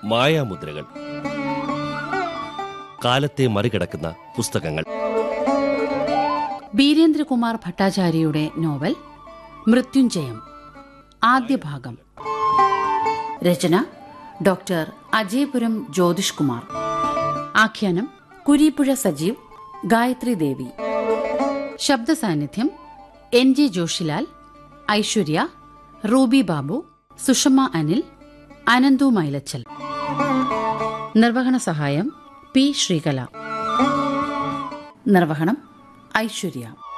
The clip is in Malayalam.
മായാമുദ്രകൾ കാലത്തെ മറികടക്കുന്ന പുസ്തകങ്ങൾ ബീരേന്ദ്രകുമാർ ഭട്ടാചാര്യയുടെ നോവൽ മൃത്യുഞ്ജയം ആദ്യ ഭാഗം രചന ഡോക്ടർ അജയപുരം ജ്യോതിഷ് കുമാർ ആഖ്യാനം കുരീപ്പുഴ സജീവ് ഗായത്രി ദേവി ശബ്ദ സാന്നിധ്യം എൻ ജെ ജോഷിലാൽ ഐശ്വര്യ റൂബി ബാബു സുഷമ അനിൽ അനന്തു മൈലച്ചൽ നിർവഹണ സഹായം പി ശ്രീകല നിർവഹണം ഐശ്വര്യ